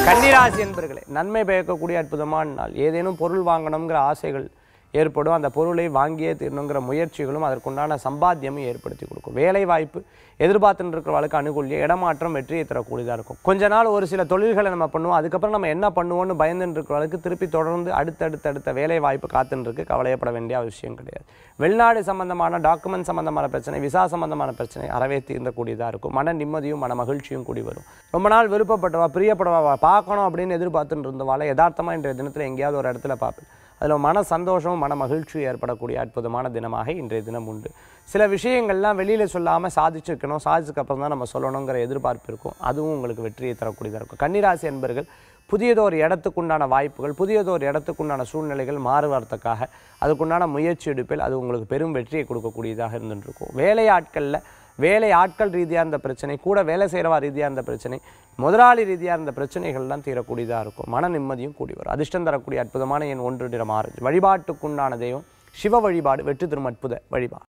கன்னிராசி என்பர்களே நன்மை பயக்கக்கூடிய அற்புதமான நாள் ஏதேனும் பொருள் வாங்கணுங்கிற ஆசைகள் ஏற்படும் அந்த பொருளை வாங்கியே தீரணுங்கிற முயற்சிகளும் அதற்குண்டான சம்பாத்தியமும் ஏற்படுத்தி கொடுக்கும் வேலை வாய்ப்பு எதிர்பார்த்துட்டு இருக்கிறவளுக்கு அனுகூலியம் இடமாற்றம் வெற்றியை தரக்கூடியதாக இருக்கும் கொஞ்ச நாள் ஒரு சில தொழில்களை நம்ம பண்ணுவோம் அதுக்கப்புறம் நம்ம என்ன பண்ணுவோம்னு பயந்துட்டு இருக்கிறவளுக்கு திருப்பி தொடர்ந்து அடுத்தடுத்த அடுத்த வேலை வாய்ப்பு காத்துன்னு இருக்கு கவலையப்பட வேண்டிய அவசியம் கிடையாது வெளிநாடு சம்பந்தமான டாக்குமெண்ட் சம்பந்தமான பிரச்சனை விசா சம்பந்தமான பிரச்சனை அறவே தீர்ந்தக்கூடியதாக இருக்கும் மன நிம்மதியும் மன மகிழ்ச்சியும் கூடி வரும் ரொம்ப நாள் விருப்பப்பட்டவா பிரியப்படவா பார்க்கணும் அப்படின்னு எதிர்பார்த்துட்டு இருந்தவாளை யதார்த்தமாக இன்றைய தினத்தில் எங்கேயாவது ஒரு இடத்துல பார்ப்பேன் அதில் மன சந்தோஷமும் மன மகிழ்ச்சியும் ஏற்படக்கூடிய அற்புதமான தினமாக இன்றைய தினம் உண்டு சில விஷயங்கள்லாம் வெளியில் சொல்லாமல் சாதிச்சிருக்கணும் சாதிச்சதுக்கு அப்புறம் தான் நம்ம சொல்லணுங்கிற எதிர்பார்ப்பு இருக்கும் அதுவும் உங்களுக்கு வெற்றியை தரக்கூடியதாக இருக்கும் கன்னிராசி என்பர்கள் புதியதொரு இடத்துக்குண்டான வாய்ப்புகள் புதியதொரு இடத்துக்குண்டான சூழ்நிலைகள் மாறுவதற்காக அதுக்குண்டான முயற்சி எடுப்பில் அது உங்களுக்கு பெரும் வெற்றியை கொடுக்கக்கூடியதாக இருந்துட்டு இருக்கும் வேலையாட்களில் வேலை ஆட்கள் ரீதியாக இருந்த பிரச்சனை கூட வேலை செய்கிறவா ரீதியாக இருந்த பிரச்சனை முதலாளி ரீதியாக இருந்த பிரச்சனைகள்லாம் தீரக்கூடியதாக இருக்கும் மன நிம்மதியும் கூடி வரும் அதிர்ஷ்டம் தரக்கூடிய அற்புதமான என் ஒன்று நிறம் ஆரஞ்சு வழிபாட்டுக்குண்டான தெய்வம் சிவ வழிபாடு வெற்றி தரும் அற்புத வழிபாடு